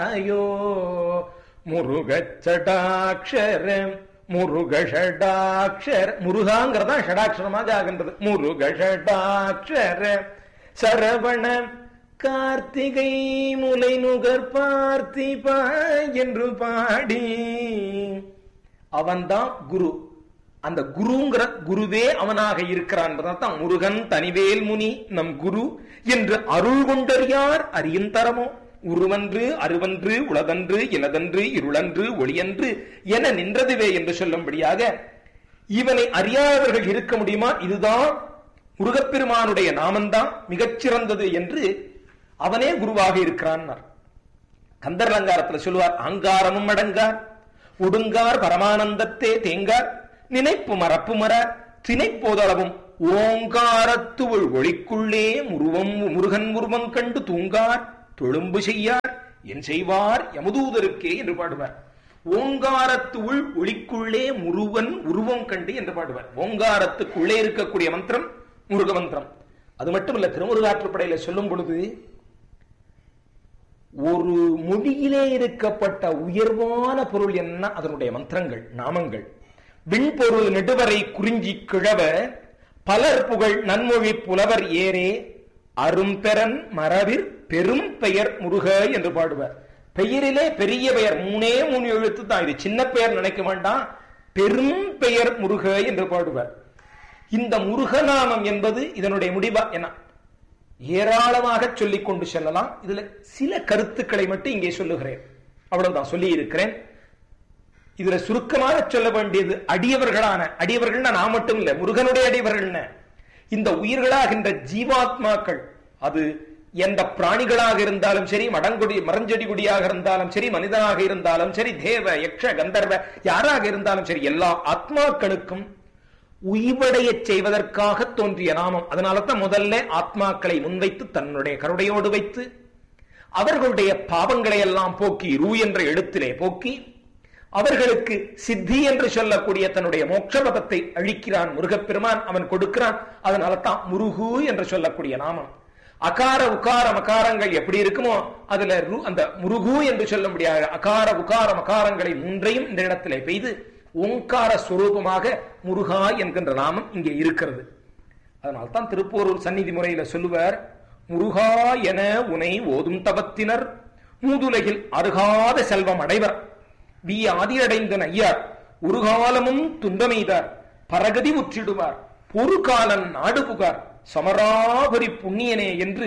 ஐயோ முருகச்சடாட்சர முருகஷடாட்சர முருகாங்கிறதா ஷடாட்சரமாக ஆகின்றது முருகஷடாட்சர சரவண கார்த்திகை முலை நுகர் பார்த்திபா என்று பாடி அவன்தான் குரு அந்த குருங்கிற குருவே அவனாக இருக்கிறான் தான் முருகன் தனிவேல் முனி நம் குரு என்று அருள் கொண்டறியார் அறியும் தரமோ உருவன்று அருவன்று உளதன்று இலதன்று இருளன்று ஒளியன்று என நின்றதுவே என்று சொல்லும்படியாக இவனை அறியாதவர்கள் இருக்க முடியுமா இதுதான் முருகப்பெருமானுடைய நாமந்தான் மிகச்சிறந்தது என்று அவனே குருவாக இருக்கிறான் கந்தர் அலங்காரத்துல சொல்லுவார் அங்காரமும் அடங்கார் ஒடுங்கார் பரமானந்தத்தே தேங்கார் நினைப்பு மறப்பு மர திணைப்போதளவும் ஓங்காரத்துவள் ஒளிக்குள்ளே முருவம் முருகன் உருவம் கண்டு தூங்கார் தொழும்பு செய்யார் என் செய்வார் யமுதூதருக்கே என்று பாடுவார் ஓங்காரத்து உள் ஒளிக்குள்ளே முருவன் உருவம் கண்டு என்று பாடுவார் ஓங்காரத்துக்குள்ளே இருக்கக்கூடிய மந்திரம் முருக மந்திரம் அது மட்டும் இல்ல திருமுருகாற்றுப்படையில சொல்லும் பொழுது ஒரு மொழியிலே இருக்கப்பட்ட உயர்வான பொருள் என்ன அதனுடைய மந்திரங்கள் நாமங்கள் விண்பொருள் நெடுவரை குறிஞ்சி கிழவ பலர் புகழ் நன்மொழி புலவர் ஏரே அரும்பெறன் மரபிற் பெரும் பெயர் முருக என்று பாடுவார் பெயரிலே பெரிய பெயர் மூணே மூணு எழுத்து தான் இது சின்ன பெயர் நினைக்க வேண்டாம் பெரும் பெயர் முருக என்று பாடுவார் இந்த முருகநாமம் என்பது இதனுடைய முடிவா என்ன ஏராளமாக சொல்லிக் கொண்டு செல்லலாம் இதுல சில கருத்துக்களை மட்டும் இங்கே சொல்லுகிறேன் அவ்வளவுதான் சொல்லி இருக்கிறேன் இதுல சுருக்கமாக சொல்ல வேண்டியது அடியவர்களான அடியவர்கள் நான் மட்டும் இல்ல முருகனுடைய அடியவர்கள் இந்த உயிர்களாகின்ற ஜீவாத்மாக்கள் அது எந்த பிராணிகளாக இருந்தாலும் சரி மடங்குடி மரஞ்செடி குடியாக இருந்தாலும் சரி மனிதனாக இருந்தாலும் சரி தேவ யக்ஷ கந்தர்வ யாராக இருந்தாலும் சரி எல்லா ஆத்மாக்களுக்கும் உய்வடைய செய்வதற்காக தோன்றிய நாமம் அதனால தான் முதல்ல ஆத்மாக்களை முன்வைத்து தன்னுடைய கருடையோடு வைத்து அவர்களுடைய பாவங்களை எல்லாம் போக்கி ரூ என்ற எழுத்திலே போக்கி அவர்களுக்கு சித்தி என்று சொல்லக்கூடிய தன்னுடைய மோட்சபதத்தை அழிக்கிறான் முருகப்பெருமான் அவன் கொடுக்கிறான் அதனால தான் முருகு என்று சொல்லக்கூடிய நாமம் அகார உகார மகாரங்கள் எப்படி இருக்குமோ அதுல அந்த முருகு என்று சொல்ல முடியாது அகார உகார மகாரங்களை மூன்றையும் இந்த இடத்திலே பெய்து ஓங்கார ஸ்வரூபமாக முருகா என்கின்ற நாமம் இங்கே இருக்கிறது அதனால்தான் திருப்போரூர் சந்நிதி முறையில சொல்லுவார் முருகா என உனை ஓதும் தவத்தினர் மூதுலகில் அருகாத செல்வம் அடைவர் வி ஆதி அடைந்த ஐயார் உருகாலமும் துன்பமெய்தார் பரகதி உற்றிடுவார் பொறுகாலன் நாடு புகார் சமராபரி புண்ணியனே என்று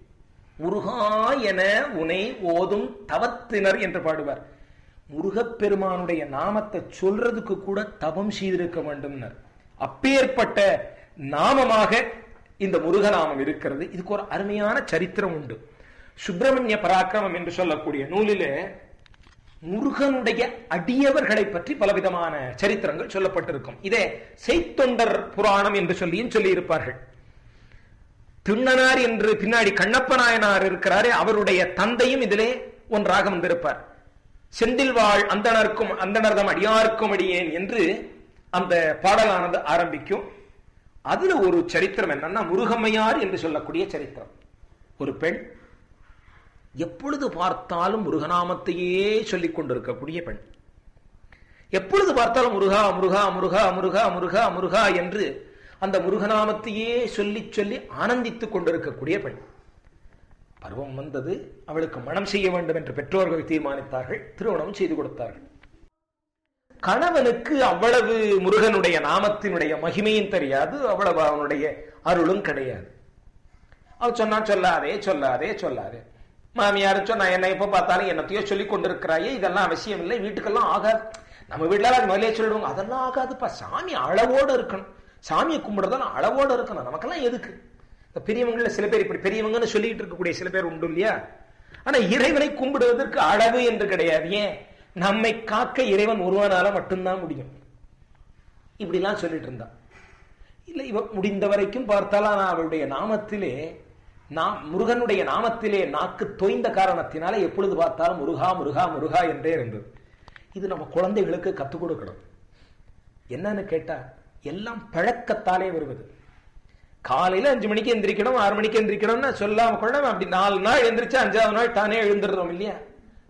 முருகா என உனை ஓதும் தவத்தினர் என்று பாடுவார் முருகப்பெருமானுடைய நாமத்தை சொல்றதுக்கு கூட தவம் செய்திருக்க வேண்டும்னர் அப்பேற்பட்ட நாமமாக இந்த முருகநாமம் இருக்கிறது இதுக்கு ஒரு அருமையான சரித்திரம் உண்டு சுப்பிரமணிய பராக்கிரமம் என்று சொல்லக்கூடிய நூலிலே முருகனுடைய அடியவர்களை பற்றி பலவிதமான சரித்திரங்கள் சொல்லப்பட்டிருக்கும் இதே செய்தொண்டர் புராணம் என்று சொல்லியும் சொல்லி இருப்பார்கள் திண்ணனார் என்று பின்னாடி கண்ணப்ப நாயனார் இருக்கிறாரே அவருடைய தந்தையும் இதிலே ஒன்றாக வந்திருப்பார் செந்தில் வாழ் அந்தனருக்கும் அந்தனர்தம் அடியாருக்கும் அடியேன் என்று அந்த பாடலானது ஆரம்பிக்கும் அதுல ஒரு சரித்திரம் என்னன்னா முருகம்மையார் என்று சொல்லக்கூடிய சரித்திரம் ஒரு பெண் எப்பொழுது பார்த்தாலும் முருகநாமத்தையே சொல்லிக் கொண்டிருக்கக்கூடிய பெண் எப்பொழுது பார்த்தாலும் முருகா முருகா முருகா முருகா முருகா முருகா என்று அந்த முருகநாமத்தையே சொல்லி சொல்லி ஆனந்தித்துக் கொண்டிருக்கக்கூடிய பெண் பருவம் வந்தது அவளுக்கு மனம் செய்ய வேண்டும் என்று பெற்றோர்கள் தீர்மானித்தார்கள் திருமணம் செய்து கொடுத்தார்கள் கணவனுக்கு அவ்வளவு முருகனுடைய நாமத்தினுடைய மகிமையும் தெரியாது அவ்வளவு அவனுடைய அருளும் கிடையாது அவன் சொன்னான் சொல்லாதே சொல்லாதே சொல்லாதே மாமியார் சொன்னா என்ன எப்ப பார்த்தாலும் என்னத்தையோ சொல்லி கொண்டிருக்கிறாயே இதெல்லாம் அவசியம் இல்லை வீட்டுக்கெல்லாம் ஆகாது நம்ம வீட்டுல அது முதலே சொல்லுவாங்க அதெல்லாம் ஆகாதுப்பா சாமி அளவோடு இருக்கணும் சாமியை கும்பிடுறதெல்லாம் அளவோடு இருக்கணும் நமக்கெல்லாம் எதுக்கு இந்த பெரியவங்கள சில பேர் இப்படி பெரியவங்கன்னு சொல்லிட்டு இருக்கக்கூடிய சில பேர் உண்டு இல்லையா ஆனா இறைவனை கும்பிடுவதற்கு அளவு என்று கிடையாது ஏன் நம்மை காக்க இறைவன் ஒருவனால மட்டும்தான் முடியும் இப்படிலாம் சொல்லிட்டு இருந்தான் இல்லை இவ முடிந்த வரைக்கும் பார்த்தாலும் நான் அவளுடைய நாமத்திலே நாம் முருகனுடைய நாமத்திலே நாக்கு தொய்ந்த காரணத்தினால எப்பொழுது பார்த்தாலும் முருகா முருகா முருகா என்றே இருந்தது இது நம்ம குழந்தைகளுக்கு கத்துக் கொடுக்கணும் என்னன்னு கேட்டா எல்லாம் பழக்கத்தாலே வருவது காலையில அஞ்சு மணிக்கு எந்திரிக்கணும் ஆறு மணிக்கு எந்திரிக்கணும்னு சொல்லாம கூட அப்படி நாலு நாள் எந்திரிச்சு அஞ்சாவது நாள் தானே எழுந்துடுறோம் இல்லையா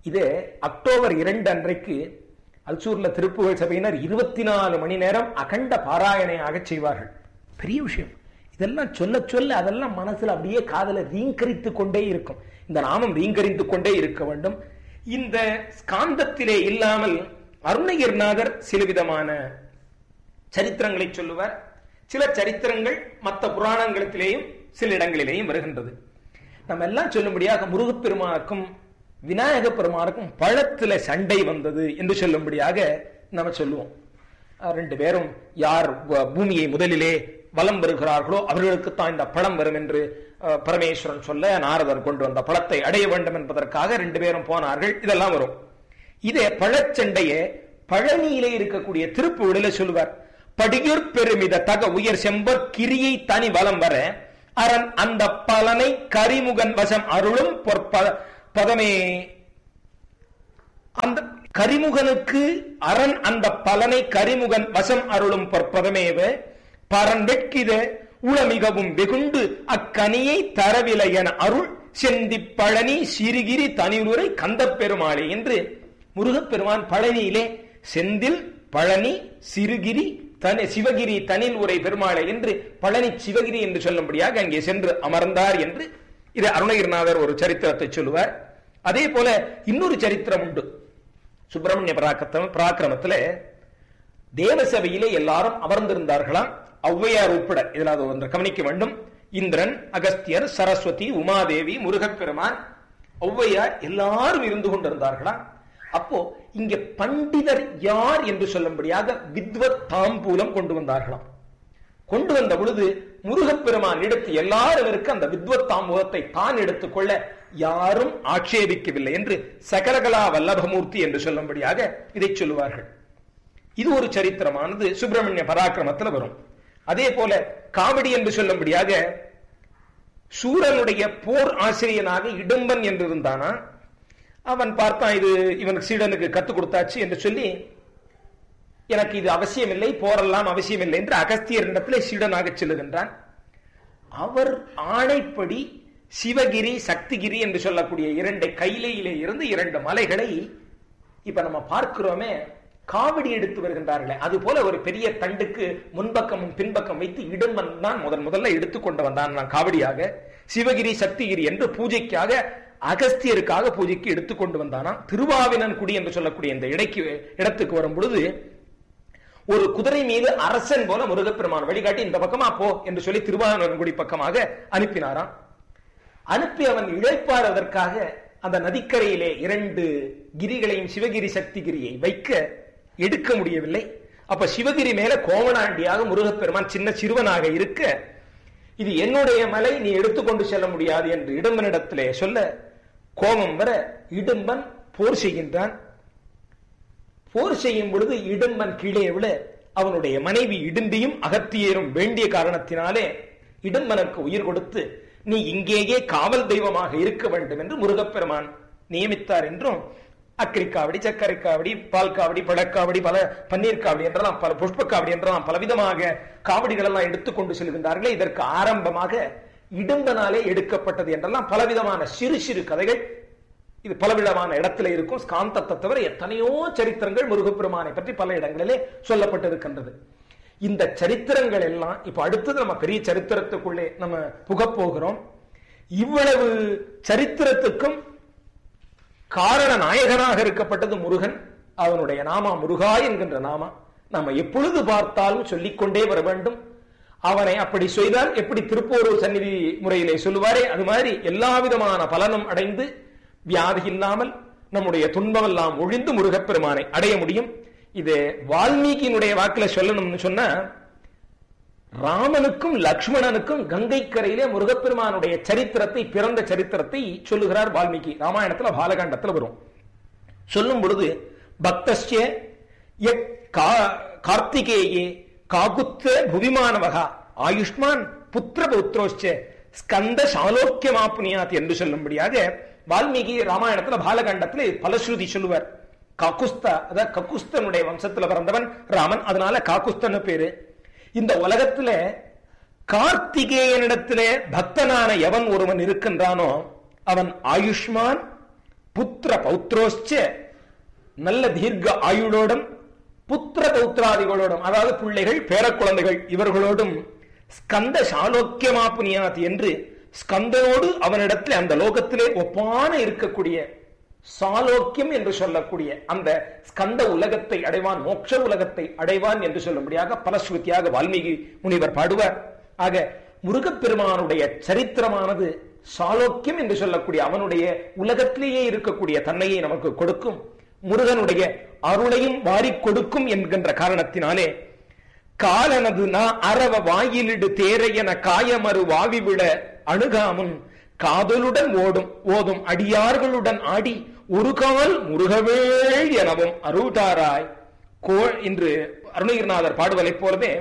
இது அக்டோபர் இரண்டு அன்றைக்கு அல்சூர்ல திருப்புகழ் சபையினர் இருபத்தி நாலு மணி நேரம் அகண்ட பாராயணையாக செய்வார்கள் பெரிய விஷயம் இதெல்லாம் சொல்ல சொல்ல அதெல்லாம் மனசுல அப்படியே காதல ரீங்கரித்து கொண்டே இருக்கும் இந்த நாமம் ரீங்கரித்து கொண்டே இருக்க வேண்டும் இந்த ஸ்காந்தத்திலே இல்லாமல் அருணகிரிநாதர் சில விதமான சரித்திரங்களை சொல்லுவார் சில சரித்திரங்கள் மற்ற புராணங்களிலேயும் சில இடங்களிலேயும் வருகின்றது நம்ம எல்லாம் சொல்லும்படியாக முருகப்பெருமானுக்கும் விநாயக பெருமானுக்கும் பழத்துல சண்டை வந்தது என்று சொல்லும்படியாக நம்ம சொல்லுவோம் அஹ் ரெண்டு பேரும் யார் வ- பூமியை முதலிலே வலம் வருகிறார்களோ அவர்களுக்குத்தான் இந்த பழம் வரும் என்று அஹ், பரமேஸ்வரன் சொல்ல நாரதர் கொண்டு வந்த பழத்தை அடைய வேண்டும் என்பதற்காக ரெண்டு பேரும் போனார்கள் இதெல்லாம் வரும் இதே பழச்சண்டைய பழனியிலே இருக்கக்கூடிய திருப்புகளில சொல்லுவார் படியூர் பெருமித தக உயர் செம்பர் கிரியை தனி வலம் வர அரண் அந்த பலனை கரிமுகன் வசம் அருளும் பொற்ப பதமே அந்த கரிமுகனுக்கு அரண் அந்த பலனை கரிமுகன் வசம் அருளும் பொற்பதமேவ பரன் வெட்கித உளமிகவும் வெகுண்டு அக்கனியை தரவில்லை என அருள் செந்தி பழனி சிறுகிரி தனியுரை கந்தப் பெருமாளே என்று முருகப்பெருமான் பழனியிலே செந்தில் பழனி சிறுகிரி தனி சிவகிரி தனில் உரை பெருமாளே என்று பழனி சிவகிரி என்று சொல்லும்படியாக அங்கே சென்று அமர்ந்தார் என்று இது அருணகிரிநாதர் ஒரு சரித்திரத்தை சொல்லுவார் அதே போல இன்னொரு சரித்திரம் உண்டு சுப்பிரமணிய பராக்கிரம பராக்கிரமத்துல தேவசபையிலே எல்லாரும் அமர்ந்திருந்தார்களாம் ஔவையார் உட்பட இதில் அது ஒன்று கவனிக்க வேண்டும் இந்திரன் அகஸ்தியர் சரஸ்வதி உமாதேவி முருகப்பெருமான் ஔவையார் எல்லாரும் இருந்து கொண்டிருந்தார்களாம் அப்போ இங்க பண்டிதர் யார் என்று சொல்லும்படியாக வித்வத் தாம்பூலம் கொண்டு வந்தார்களாம் கொண்டு வந்த பொழுது முருகப்பெருமான் எடுத்து எல்லாருவருக்கு அந்த வித்வத் தாம்பூலத்தை தான் எடுத்துக்கொள்ள யாரும் ஆட்சேபிக்கவில்லை என்று சகலகலா வல்லபமூர்த்தி என்று சொல்லும்படியாக இதை சொல்லுவார்கள் இது ஒரு சரித்திரமானது சுப்பிரமணிய பராக்கிரமத்தில் வரும் அதே போல காவடி என்று சொல்லும்படியாக சூரனுடைய போர் ஆசிரியனாக இடும்பன் என்று இருந்தானா அவன் பார்த்தான் இது இவனுக்கு சீடனுக்கு கத்துக் கொடுத்தாச்சு என்று சொல்லி எனக்கு இது அவசியமில்லை போரெல்லாம் அவசியமில்லை என்று அகஸ்தியரிடத்திலே சீடனாக செல்லுகின்றான் அவர் ஆணைப்படி சிவகிரி சக்திகிரி என்று சொல்லக்கூடிய இரண்டு கையிலையிலே இருந்து இரண்டு மலைகளை இப்ப நம்ம பார்க்கிறோமே காவடி எடுத்து வருகின்றார்களே அது போல ஒரு பெரிய தண்டுக்கு முன்பக்கமும் பின்பக்கம் வைத்து இடும்பன் தான் முதன் முதல்ல எடுத்துக்கொண்டு வந்தான் நான் காவடியாக சிவகிரி சக்திகிரி என்று பூஜைக்காக அகஸ்தியருக்காக பூஜைக்கு எடுத்துக்கொண்டு வந்தானாம் திருவாவினன்குடி என்று சொல்லக்கூடிய இந்த இடைக்கு இடத்துக்கு வரும் பொழுது ஒரு குதிரை மீது அரசன் போல முருகப்பெருமான் வழிகாட்டி இந்த பக்கமா போ என்று சொல்லி திருவாவனங்குடி பக்கமாக அனுப்பினாராம் அனுப்பி அவன் இழைப்பாறுவதற்காக அந்த நதிக்கரையிலே இரண்டு கிரிகளையும் சிவகிரி சக்திகிரியை வைக்க எடுக்க முடியவில்லை அப்ப சிவகிரி மேல கோவனாண்டியாக முருகப்பெருமான் சின்ன சிறுவனாக இருக்க இது என்னுடைய மலை நீ எடுத்துக்கொண்டு செல்ல முடியாது என்று இடும்பனிடத்திலே சொல்ல கோபம் வர இடும்பன் போர் செய்கின்றான் போர் செய்யும் பொழுது இடும்பன் கீழே விழ அவனுடைய மனைவி இடும்பியும் அகத்தியரும் வேண்டிய காரணத்தினாலே இடும்பனுக்கு உயிர் கொடுத்து நீ இங்கேயே காவல் தெய்வமாக இருக்க வேண்டும் என்று முருகப்பெருமான் நியமித்தார் என்றும் அக்கரி காவடி சர்க்கரை காவடி பால் காவடி பழக்காவடி பல பன்னீர் காவடி என்றெல்லாம் பல புஷ்ப காவடி என்றெல்லாம் பலவிதமாக காவடிகள் எல்லாம் எடுத்துக்கொண்டு செல்கின்றார்களே இதற்கு ஆரம்பமாக இடும்பனாலே எடுக்கப்பட்டது என்றெல்லாம் பலவிதமான சிறு சிறு கதைகள் இது பலவிதமான இடத்துல இருக்கும் ஸ்காந்தத்தை தவிர எத்தனையோ சரித்திரங்கள் முருகப்பெருமானை பற்றி பல இடங்களிலே சொல்லப்பட்டிருக்கின்றது இந்த சரித்திரங்கள் எல்லாம் இப்ப அடுத்தது நம்ம பெரிய சரித்திரத்துக்குள்ளே நம்ம புகப் போகிறோம் இவ்வளவு சரித்திரத்துக்கும் காரண நாயகனாக இருக்கப்பட்டது முருகன் அவனுடைய நாமா முருகா என்கின்ற நாமா நம்ம எப்பொழுது பார்த்தாலும் சொல்லிக்கொண்டே வர வேண்டும் அவனை அப்படி செய்தால் எப்படி திருப்போரூர் சந்நிதி முறையிலே சொல்லுவாரே அது மாதிரி எல்லா விதமான பலனும் அடைந்து வியாதி இல்லாமல் நம்முடைய துன்பம் எல்லாம் ஒழிந்து முருகப்பெருமானை அடைய முடியும் இது வால்மீகியினுடைய வாக்குல சொல்லணும்னு சொன்னா ராமனுக்கும் லக்ஷ்மணனுக்கும் கங்கை கரையிலே முருகப்பெருமானுடைய சரித்திரத்தை பிறந்த சரித்திரத்தை சொல்லுகிறார் வால்மீகி ராமாயணத்துல பாலகாண்டத்துல வரும் சொல்லும் பொழுது பக்தஸ்ய யக் கா- கார்த்திகேயே காகுத்த புவிமானவகா ஆயுஷ்மான் புத்திர புத்திரோச்ச ஸ்கந்த சாலோக்கியமாப்புனியாத் என்று சொல்லும்படியாக வால்மீகி ராமாயணத்துல பாலகாண்டத்துல பலஸ்ருதி சொல்லுவார் காக்குஸ்தா அதாவது கக்குஸ்தனுடைய வம்சத்துல பிறந்தவன் ராமன் அதனால காக்குஸ்தன்னு பேரு இந்த உலகத்துல கார்த்திகேயனிடத்திலே பக்தனான எவன் ஒருவன் இருக்கின்றானோ அவன் ஆயுஷ்மான் புத்திர பௌத்ரோச்ச நல்ல தீர்க்க ஆயுளோடும் புத்திர பௌத்திராதிகளோடும் அதாவது பிள்ளைகள் பேரக்குழந்தைகள் இவர்களோடும் ஸ்கந்த சாலோக்கியமா புனியாத் என்று ஸ்கந்தனோடு அவனிடத்தில் அந்த லோகத்திலே ஒப்பான இருக்கக்கூடிய சாலோக்கியம் என்று சொல்லக்கூடிய அந்த ஸ்கந்த உலகத்தை அடைவான் மோட்ச உலகத்தை அடைவான் என்று சொல்லும்படியாக பலஸ்ருதியாக வால்மீகி முனிவர் பாடுவார் ஆக முருகப்பெருமானுடைய சரித்திரமானது சாலோக்கியம் என்று சொல்லக்கூடிய அவனுடைய உலகத்திலேயே இருக்கக்கூடிய தன்மையை நமக்கு கொடுக்கும் முருகனுடைய அருளையும் வாரிக் கொடுக்கும் என்கின்ற காரணத்தினாலே காலனது நா அரவ வாயிலிடு தேரையன காயமறு வாவி விட அணுகாமுன் காதலுடன் ஓடும் ஓதும் அடியார்களுடன் ஆடி ஒரு கால் முருகவேள் எனவும் அருள்தாராய் கோ என்று அருணகிரிநாதர் பாடுவதைப் போலவே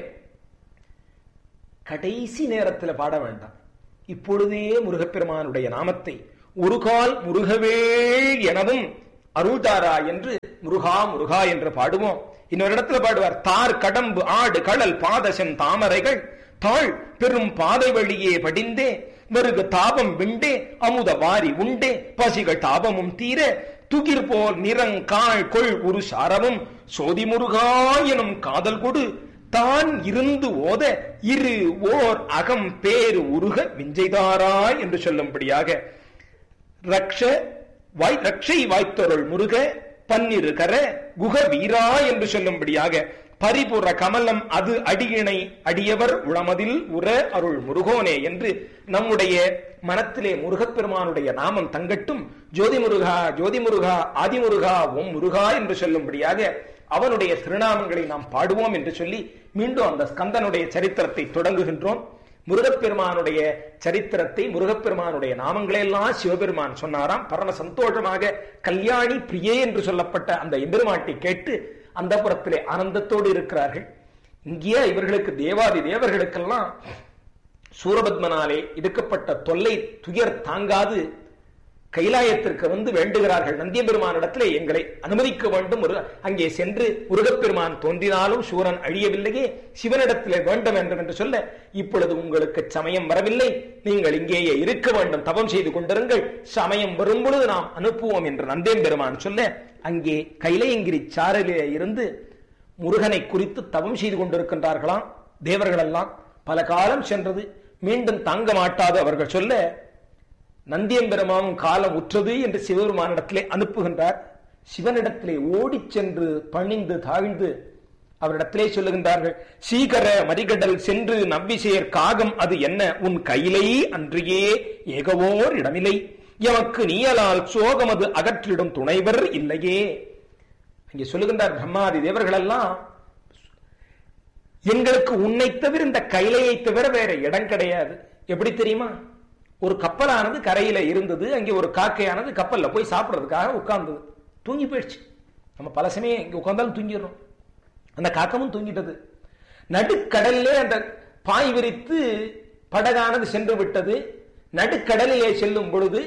கடைசி நேரத்தில் பாட வேண்டாம் இப்பொழுதே முருகப்பெருமானுடைய நாமத்தை ஒரு கால் முருகவேள் எனவும் அருள்தாரா என்று முருகா முருகா என்று பாடுவோம் இன்னொரு இடத்துல பாடுவார் தார் கடம்பு ஆடு கடல் பாதசன் தாமரைகள் தாழ் பெரும் பாதை வழியே படிந்தே வருக தாபம் விண்டே அமுத வாரி உண்டே பசிகள் தாபமும் தீர துகிர் போல் நிறங்காள் கொள் ஒரு சாரமும் சோதி முருகா எனும் காதல் கொடு தான் இருந்து ஓத இரு ஓர் அகம் பேரு உருக விஞ்சைதாராய் என்று சொல்லும்படியாக ரக்ஷ வாய் ரக்ஷை வாய்த்தொருள் முருக பன்னிரு கர குக வீரா என்று சொல்லும்படியாக பரிபுற கமலம் அது அடியினை அடியவர் உளமதில் உர அருள் முருகோனே என்று நம்முடைய மனத்திலே முருகப்பெருமானுடைய நாமம் தங்கட்டும் ஜோதி முருகா ஜோதி முருகா ஆதிமுருகா ஓம் முருகா என்று சொல்லும்படியாக அவனுடைய திருநாமங்களை நாம் பாடுவோம் என்று சொல்லி மீண்டும் அந்த ஸ்கந்தனுடைய சரித்திரத்தை தொடங்குகின்றோம் முருகப்பெருமானுடைய சரித்திரத்தை முருகப்பெருமானுடைய நாமங்களை எல்லாம் சிவபெருமான் சொன்னாராம் பரம சந்தோஷமாக கல்யாணி பிரியே என்று சொல்லப்பட்ட அந்த எம்பெருமாட்டை கேட்டு அந்த புறத்திலே ஆனந்தத்தோடு இருக்கிறார்கள் இங்கேயே இவர்களுக்கு தேவாதி தேவர்களுக்கெல்லாம் சூரபத்மனாலே எடுக்கப்பட்ட தொல்லை துயர் தாங்காது கைலாயத்திற்கு வந்து வேண்டுகிறார்கள் நந்திய பெருமானிடத்திலே எங்களை அனுமதிக்க வேண்டும் ஒரு அங்கே சென்று முருகப்பெருமான் தோன்றினாலும் சூரன் அழியவில்லையே சிவனிடத்திலே வேண்டும் வேண்டும் என்று சொல்ல இப்பொழுது உங்களுக்கு சமயம் வரவில்லை நீங்கள் இங்கேயே இருக்க வேண்டும் தவம் செய்து கொண்டிருங்கள் சமயம் வரும் பொழுது நாம் அனுப்புவோம் என்று நந்தேம் பெருமான் சொல்ல அங்கே கைலையங்கிரி சாரலிலே இருந்து முருகனை குறித்து தவம் செய்து கொண்டிருக்கின்றார்களாம் தேவர்கள் எல்லாம் பல காலம் சென்றது மீண்டும் தாங்க மாட்டாது அவர்கள் சொல்ல நந்தியம்பெருமானும் காலம் உற்றது என்று சிவபெருமானிடத்திலே அனுப்புகின்றார் சிவனிடத்திலே ஓடிச் சென்று பணிந்து தாழ்ந்து அவரிடத்திலே சொல்லுகின்றார்கள் சீகர மரிகடல் சென்று நவ்விசேர் காகம் அது என்ன உன் கையிலை அன்றியே ஏகவோர் இடமில்லை எமக்கு நீயலால் சோகமது அகற்றிடும் துணைவர் இல்லையே அங்கே சொல்லுகின்றார் பிரம்மாதி தேவர்கள் எல்லாம் எங்களுக்கு உன்னை தவிர இந்த கைலையை தவிர வேற இடம் கிடையாது எப்படி தெரியுமா ஒரு கப்பலானது கரையில இருந்தது அங்கே ஒரு காக்கையானது கப்பல்ல போய் சாப்பிடுறதுக்காக உட்கார்ந்தது தூங்கி போயிடுச்சு நம்ம பல சமயம் இங்க உட்கார்ந்தாலும் தூங்கிடுறோம் அந்த காக்கமும் தூங்கிட்டது நடுக்கடல்லே அந்த பாய் விரித்து படகானது சென்று விட்டது நடுக்கடலிலே செல்லும் பொழுது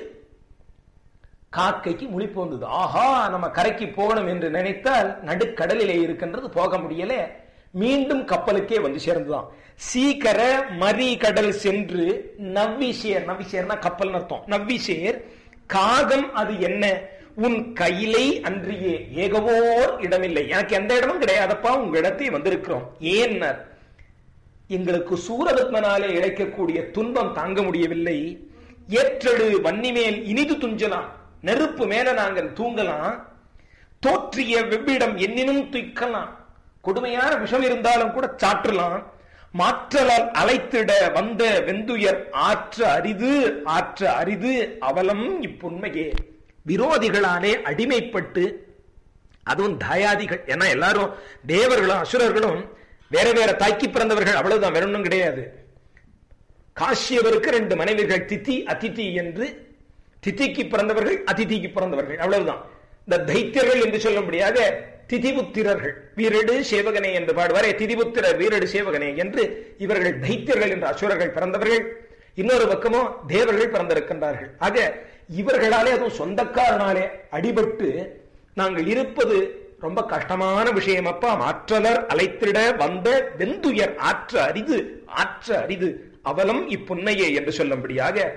காக்கைக்கு முழிப்பு வந்தது ஆஹா நம்ம கரைக்கு போகணும் என்று நினைத்தால் நடுக்கடலிலே இருக்கின்றது போக முடியல மீண்டும் கப்பலுக்கே வந்து சேர்ந்துதான் சீக்கர மரி கடல் சென்று நவ்விசேர் நவ்விசேர்னா கப்பல் அர்த்தம் நவ்விசேர் காகம் அது என்ன உன் கையிலை அன்றியே ஏகவோர் இடமில்லை எனக்கு எந்த இடமும் கிடையாதப்பா உங்க இடத்தை வந்திருக்கிறோம் ஏன்னர் எங்களுக்கு சூரபத்மனாலே இழைக்கக்கூடிய துன்பம் தாங்க முடியவில்லை ஏற்றடு வன்னிமேல் இனிது துஞ்சலாம் நெருப்பு மேல நாங்கள் தூங்கலாம் தோற்றிய வெவ்விடம் என்னினும் துய்க்கலாம் கொடுமையான விஷம் இருந்தாலும் கூட சாற்றலாம் மாற்றலால் அழைத்திட வந்த வெந்துயர் ஆற்ற அரிது ஆற்ற அரிது அவலம் இப்புண்மையே விரோதிகளாலே அடிமைப்பட்டு அதுவும் தாயாதிகள் ஏன்னா எல்லாரும் தேவர்களும் அசுரர்களும் வேற வேற தாக்கி பிறந்தவர்கள் அவ்வளவுதான் வேற ஒன்றும் கிடையாது காசியவருக்கு ரெண்டு மனைவிகள் திதி அதிதி என்று திதிக்கு பிறந்தவர்கள் அதிதிக்கு பிறந்தவர்கள் அவ்வளவுதான் இந்த தைத்தியர்கள் என்று சொல்லும்படியாக திதிபுத்திரர்கள் வீரடு சேவகனே என்று பாடுவாரே திதிபுத்திரர் வீரடு சேவகனே என்று இவர்கள் தைத்தியர்கள் என்ற அசுரர்கள் பிறந்தவர்கள் இன்னொரு பக்கமோ தேவர்கள் பிறந்திருக்கின்றார்கள் ஆக இவர்களாலே அதுவும் சொந்தக்காரனாலே அடிபட்டு நாங்கள் இருப்பது ரொம்ப கஷ்டமான விஷயம் அப்பா மாற்றலர் அழைத்திட வந்த வெந்துயர் ஆற்ற அரிது ஆற்ற அரிது அவலம் இப்புன்னையே என்று சொல்லும்படியாக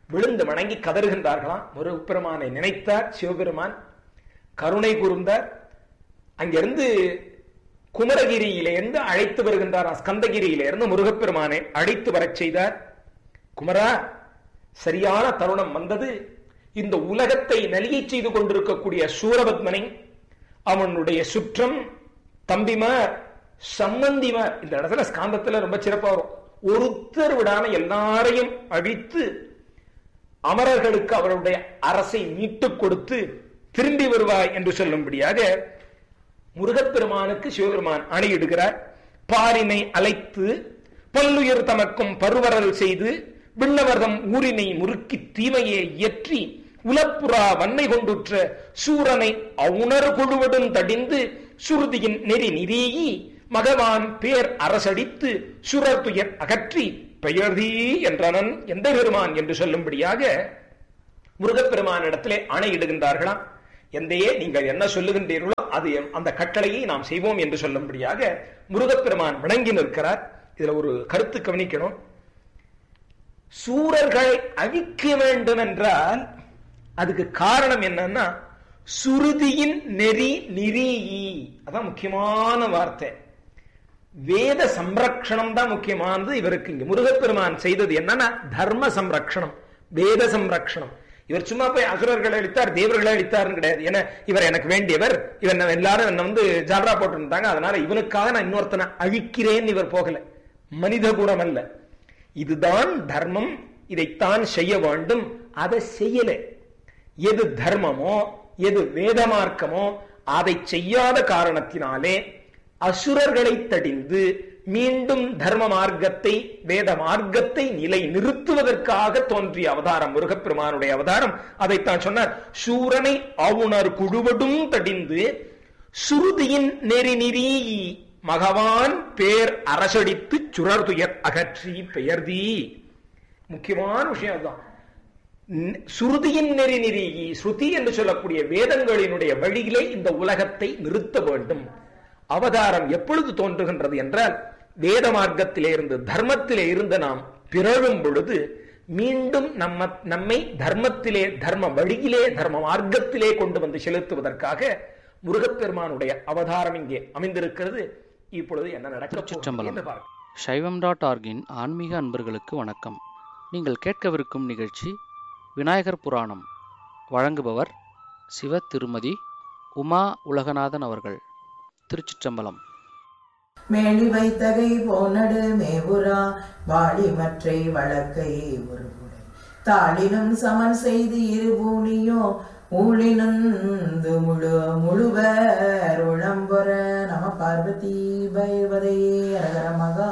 விழுந்து வணங்கி கதறுகின்றார்களாம் முருகப்பெருமானை நினைத்தார் சிவபெருமான் கருணை கூர்ந்தார் அங்கிருந்து குமரகிரியிலிருந்து அழைத்து வருகின்றார் ஸ்கந்தகிரியிலிருந்து முருகப்பெருமானை அழைத்து வரச் செய்தார் குமரா சரியான தருணம் வந்தது இந்த உலகத்தை நலியை செய்து கொண்டிருக்கக்கூடிய சூரபத்மனை அவனுடைய சுற்றம் தம்பிமார் சம்பந்திமார் இந்த இடத்துல ஸ்காந்தத்துல ரொம்ப சிறப்பா வரும் ஒருத்தர் விடாம எல்லாரையும் அழித்து அமரர்களுக்கு அவருடைய அரசை மீட்டுக் கொடுத்து திரும்பி வருவாய் என்று சொல்லும்படியாக முருகப்பெருமானுக்கு சிவபெருமான் அணையிடுகிறார் பாரினை அழைத்து பல்லுயிர் தமக்கும் பருவரல் செய்து விண்ணவர்தம் ஊரினை முறுக்கி தீமையை இயற்றி உலப்புறா வன்மை கொண்டுற்ற சூரனை அவுணர் குழுவடும் தடிந்து சுருதியின் நெறி நிறீகி மகவான் பேர் அரசடித்து சுரர் துயர் அகற்றி பெயர்தீ என்றனன் எந்த பெருமான் என்று சொல்லும்படியாக முருகப்பெருமான் இடத்திலே ஆணையிடுகின்றார்களாம் எந்தையே நீங்கள் என்ன சொல்லுகின்றீர்களோ அது அந்த கட்டளையை நாம் செய்வோம் என்று சொல்லும்படியாக முருகப்பெருமான் விளங்கி நிற்கிறார் இதுல ஒரு கருத்து கவனிக்கணும் சூரர்களை அழிக்க வேண்டும் என்றால் அதுக்கு காரணம் என்னன்னா சுருதியின் நெறி நிறீயி அதான் முக்கியமான வார்த்தை வேத சம்ரக்ஷணம் தான் முக்கியமானது இவருக்கு இங்க முருகப்பெருமான் செய்தது என்னன்னா தர்ம சம்ரக்ஷணம் வேத சம்ரக்ஷணம் இவர் சும்மா போய் அசுரர்களை அழித்தார் தேவர்களை அழித்தார்னு கிடையாது ஏன்னா இவர் எனக்கு வேண்டியவர் இவன் எல்லாரும் என்ன வந்து ஜால்ரா போட்டு அதனால இவனுக்காக நான் இன்னொருத்தனை அழிக்கிறேன் இவர் போகல மனித குணம் அல்ல இதுதான் தர்மம் இதைத்தான் செய்ய வேண்டும் அதை செய்யல எது தர்மமோ எது வேத மார்க்கமோ அதை செய்யாத காரணத்தினாலே அசுரர்களை தடிந்து மீண்டும் தர்ம மார்க்கத்தை வேத மார்க்கத்தை நிலை நிறுத்துவதற்காக தோன்றிய அவதாரம் முருகப்பெருமானுடைய அவதாரம் அதைத்தான் சொன்னார் சூரனை அவுணர் குழுவடும் தடிந்து சுருதியின் நெறி நிறி மகவான் பேர் அரசடித்து சுரர் துயர் அகற்றி பெயர்தி முக்கியமான விஷயம் அதுதான் சுருதியின் நெறி நெறி ஸ்ருதி என்று சொல்லக்கூடிய வேதங்களினுடைய வழியிலே இந்த உலகத்தை நிறுத்த வேண்டும் அவதாரம் எப்பொழுது தோன்றுகின்றது என்றால் வேத மார்க்கத்திலே இருந்து தர்மத்திலே இருந்து நாம் பிறழும் பொழுது மீண்டும் நம்ம நம்மை தர்மத்திலே தர்ம வழியிலே தர்ம மார்க்கத்திலே கொண்டு வந்து செலுத்துவதற்காக முருகப்பெருமானுடைய அவதாரம் இங்கே அமைந்திருக்கிறது இப்பொழுது என்ன திருச்சிற்றம்பலம் நடக்க சைவம் டாட் ஆர்கின் ஆன்மீக அன்பர்களுக்கு வணக்கம் நீங்கள் கேட்கவிருக்கும் நிகழ்ச்சி விநாயகர் புராணம் வழங்குபவர் சிவ திருமதி உமா உலகநாதன் அவர்கள் திருச்சிற்றம்பலம் மேலி வைத்தகை போனடு மேபுரா வாழி மற்றை வழக்கை ஒருபுடை தாளினும் சமன் செய்து இருபூனியோ ஊழினந்து முழு முழுவர் உளம்பொர நம பார்வதி பைவதையே அரகர மகா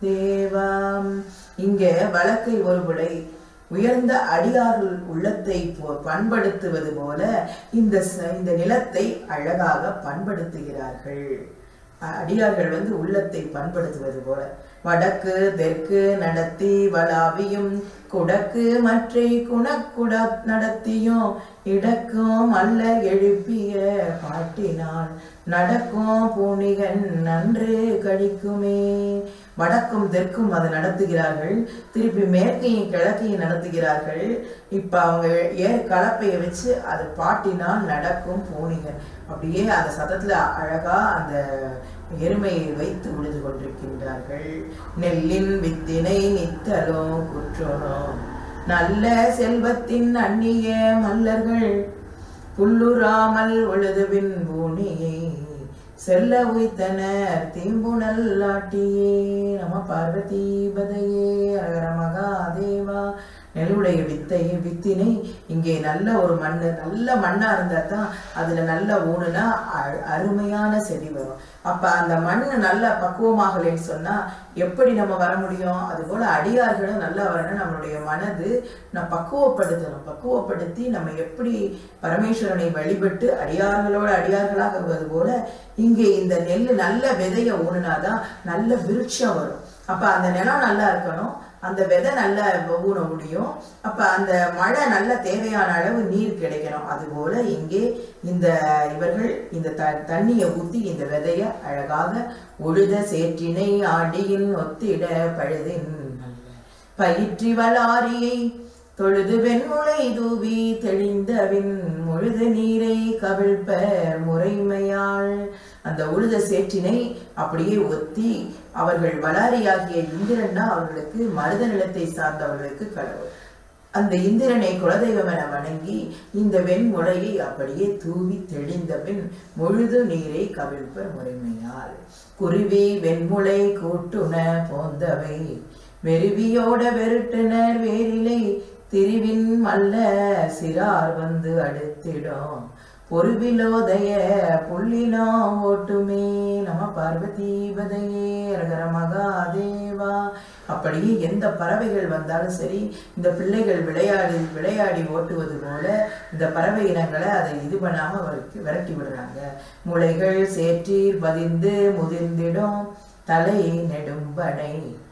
தேவாம் இங்க வழக்கை ஒருபுடை உயர்ந்த அடியார்கள் உள்ளத்தை போ- பண்படுத்துவது போல இந்த ச- இந்த நிலத்தை அழகாக பண்படுத்துகிறார்கள் அ- அடியார்கள் வந்து உள்ளத்தை பண்படுத்துவது போல வடக்கு தெற்கு நடத்தி வளாவியும் குடக்கு மற்றை குணக்குட நடத்தியும் இடக்கும் அல்ல எழுப்பிய பாட்டினால் நடக்கும் பூணிகன் நன்று கழிக்குமே வடக்கும் தெற்கும் அதை நடத்துகிறார்கள் திருப்பி மேற்கையும் கிழக்கையும் நடத்துகிறார்கள் இப்ப அவங்க ஏர் கலப்பையை வச்சு அது பாட்டினால் நடக்கும் பூணிகன் அப்படியே அந்த சத்தத்துல அழகா அந்த எருமையை வைத்து உழுது கொண்டிருக்கின்றார்கள் நெல்லின் வித்தினை நித்தலோ குற்றோனோ நல்ல செல்வத்தின் அந்நிய மல்லர்கள் புல்லுறாமல் உழுதுவின் பூனியை செல்ல உய்த்தனர் தீம்புணல் ஆட்டியே நம பார்வதி பதையே அகர மகாதேவா நெல்லுடைய வித்தை வித்தினை இங்கே நல்ல ஒரு மண்ணு நல்ல மண்ணா இருந்தா தான் அதுல நல்ல ஊனுனா அ- அருமையான செடி வரும் அப்ப அந்த மண்ணு நல்ல பக்குவமாகலைன்னு சொன்னா எப்படி நம்ம வர முடியும் அது போல அடியார்களும் நல்லா வரணும் நம்மளுடைய மனது நான் பக்குவப்படுத்தணும் பக்குவப்படுத்தி நம்ம எப்படி பரமேஸ்வரனை வழிபட்டு அடியார்களோட அடியார்களாக வருவது போல இங்கே இந்த நெல் நல்ல விதைய ஊனுனாதான் நல்ல விருட்சம் வரும் அப்ப அந்த நிலம் நல்லா இருக்கணும் அந்த விதை நல்லா ஊன முடியும் அப்ப அந்த மழை நல்ல தேவையான அளவு நீர் கிடைக்கணும் அதுபோல இங்கே இந்த இவர்கள் இந்த த தண்ணியை ஊத்தி இந்த விதைய அழகாக உழுத சேற்றினை ஆடியின் ஒத்திட பழுதின் நல்ல பயிற்றி வளாரியை தொழுது வெண்முளை தூவி தெளிந்தவின் முழுது நீரை கவிழ்ப்பர் முறைமையாள் அந்த உழுத சேற்றினை அப்படியே ஒத்தி அவர்கள் வளாரியாகிய இந்திரன்னா அவர்களுக்கு மருத நிலத்தை சார்ந்தவர்களுக்கு கடவுள் அந்த இந்திரனை குலதெய்வம் என வணங்கி இந்த வெண்முளையை அப்படியே தூவி தெளிந்த பின் முழுது நீரை கவிழ்ப்பர் முறைமையால் குருவி வெண்முளை கூட்டுன போந்தவை வெறுவியோட வெருட்டுனர் வேரிலை திரிவின் மல்ல சிறார் வந்து அடுத்திடும் பொறுவிலோதய புள்ளினோ ஓட்டுமே நம பார்வதீபதையே ரகர மகாதேவா அப்படியே எந்த பறவைகள் வந்தாலும் சரி இந்த பிள்ளைகள் விளையாடி விளையாடி ஓட்டுவது போல இந்த பறவை இனங்களை அதை இது பண்ணாம அவருக்கு விரட்டி விடுறாங்க முளைகள் சேற்றீர் பதிந்து முதிர்ந்திடும் தலை நெடும்பனை